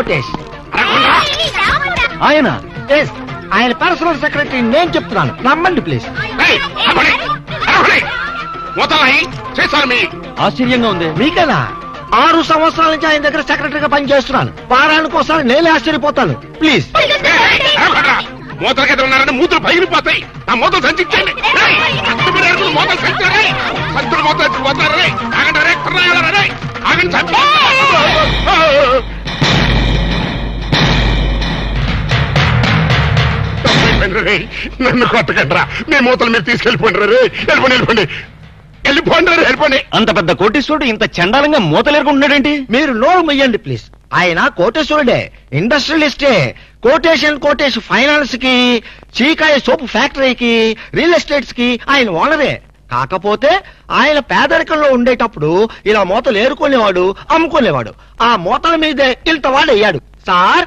కోటేష్ ఆయన ఎస్ ఆయన personal secretary నేను చెప్తున్నాను నమ్మండి ప్లీజ్ ఏయ్, అరవడి, అరవడి. మూతలాయి చేశారు మీ ఆశ్చర్యంగా ఉంది మీకేనా ఆరు సంవత్సరాల నుంచి ఆయన దగ్గర సెక్రటరీగా పనిచేస్తున్నాను వారానికి ఒకసారి నేనే ఆశ్చర్యపోతాను ప్లీజ్ అరవడరా. మూతల కింద ఉన్నారంటే మూతలు పగిలిపోతాయి ఆ మూతలు సంచించండి ఏయ్, కష్టపడి అడుగులు మూతలు సంచారే సంచులు మూతలు ఎత్తుకు పోతారు రే ఆగండి రే కుర్రాయాలరా రే ఆగండి సంచి తప్పైపోయింది రే. నన్ను కొట్టకండ్రా మీ మూతలు మీరు తీసుకెళ్ళిపోండి రే వెళ్ళిపోండి వెళ్ళిపోండి వెళ్ళిపోండి రే వెళ్ళిపోండి అంత పెద్ద కోటీశ్వరుడు ఇంత చండాలంగా మూతలేరుకుంటున్నాడేంటి మీరు నోరు మొయ్యండి ప్లీజ్ ఆయన కోటేశ్వరుడే ఇండస్ట్రియలిస్టే కోటేషన్ కోటేష్ ఫైనాన్స్ కి చీకాయ సోపు ఫ్యాక్టరీకి రియల్ ఎస్టేట్స్ కి ఆయన ఓనరే కాకపోతే ఆయన పేదరికంలో ఉండేటప్పుడు ఇలా మూతలు ఏరుకునేవాడు అమ్ముకునేవాడు ఆ మూతల మీదే ఇంత వాడు అయ్యాడు సార్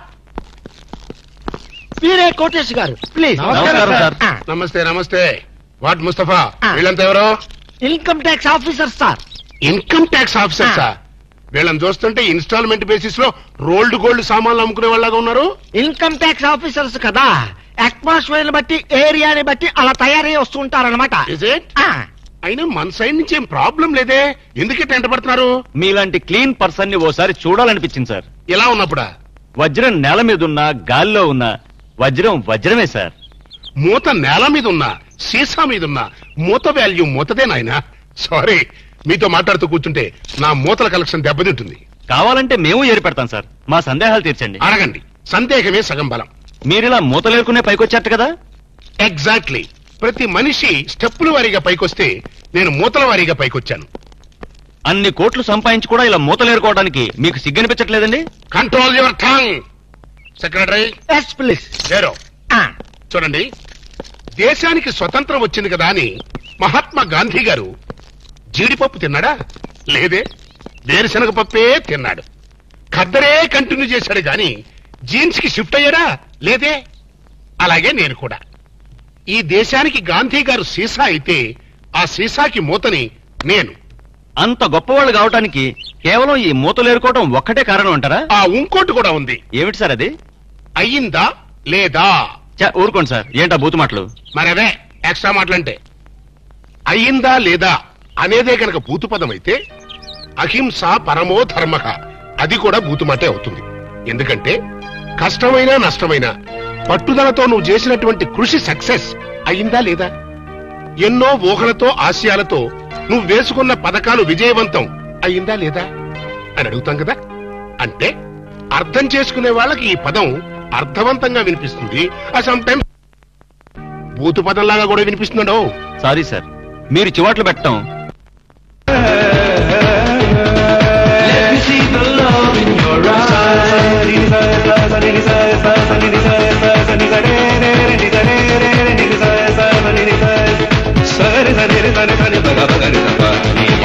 మీరే కోటేష్ గారు ప్లీజ్ నమస్కారం, సార్. నమస్తే నమస్తే వాట్ ముస్తఫా ఆ. వీళ్ళంతా ఎవరు income tax officer sir income tax ఆఫీసర్సా వీళ్ళని చూస్తుంటే ఇన్స్టాల్మెంట్ బేసిస్ లో రోల్డ్ గోల్డ్ సామాన్లు అమ్ముకునే వాళ్ళగా ఉన్నారు ఇన్కమ్ ట్యాక్స్ ఆఫీసర్స్ కదా అట్మాస్ఫియర్ బట్టి ఏరియాని బట్టి అలా తయారై వస్తుంటారనమాట Is it? అయినా మన సైడ్ నుంచి ఏం ప్రాబ్లం లేదే ఎందుకే టెంట పడుతున్నారు మీలాంటి క్లీన్ పర్సన్ ని ఓసారి చూడాలనిపించింది సార్ ఇలా ఉన్నప్పుడా వజ్రం నేల మీద ఉన్నా గాల్లో ఉన్నా వజ్రం వజ్రమే సార్ మూత నేల మీద ఉన్నా సీసా మీద ఉన్నా మూత వాల్యూ మూతదే నాయనా సారీ మీతో మాట్లాడుతూ కూర్చుంటే నా మూతల కలెక్షన్ దెబ్బతింటుంది కావాలంటే మేము ఏరి పెడతాం సార్ మా సందేహాలు తీర్చండి అడగండి సందేహమే సగం బలం మీరిలా మూతలేరుకునే పైకొచ్చారు కదా ఎగ్జాక్ట్లీ ప్రతి మనిషి స్టెప్పుల వారీగా పైకొస్తే నేను మూతల వారీగా పైకొచ్చాను అన్ని కోట్లు సంపాదించి కూడా ఇలా మూతలేరుకోవడానికి మీకు సిగ్గనిపించట్లేదండి control your tongue secretary yes please లేరో చూడండి దేశానికి స్వతంత్రం వచ్చింది కదా అని మహాత్మా గాంధీ గారు జీడిపప్పు తిన్నాడా లేదే వేరుశనగ పప్పే తిన్నాడు ఖద్దరే కంటిన్యూ చేశాడు గాని జీన్స్ కి షిఫ్ట్ అయ్యాడా లేదే అలాగే నేను కూడా ఈ దేశానికి గాంధీ గారు సీసా అయితే ఆ సీసాకి మూతని నేను అంత గొప్పవాళ్ళు కావటానికి కేవలం ఈ మూతలేరుకోవడం ఒక్కటే కారణం అంటారా ఆ ఇంకోటి కూడా ఉంది ఏమిటి సార్ అది అయ్యిందా లేదా చ, ఊరుకోండి సార్ ఏంటా బూతు మాటలు మరి అదే ఎక్స్ట్రా మాటలంటే అయ్యిందా లేదా అనేదే కనుక భూతుపదం అయితే అహింస పరమో ధర్మ అది కూడా భూతుమాటే అవుతుంది ఎందుకంటే కష్టమైనా నష్టమైనా పట్టుదలతో నువ్వు చేసినటువంటి కృషి సక్సెస్ అయ్యిందా లేదా ఎన్నో ఊహలతో ఆశయాలతో నువ్వు వేసుకున్న పథకాలు విజయవంతం అయ్యిందా లేదా అని అడుగుతాం కదా అంటే అర్థం చేసుకునే వాళ్ళకి ఈ పదం అర్థవంతంగా వినిపిస్తుంది ఆ సమ్ టైమ్స్ బూతు పదంలాగా కూడా వినిపిస్తున్నాడు సారీ సార్ మీరు చివాట్లు పెట్టడం సరి సరి సరి సరి సరి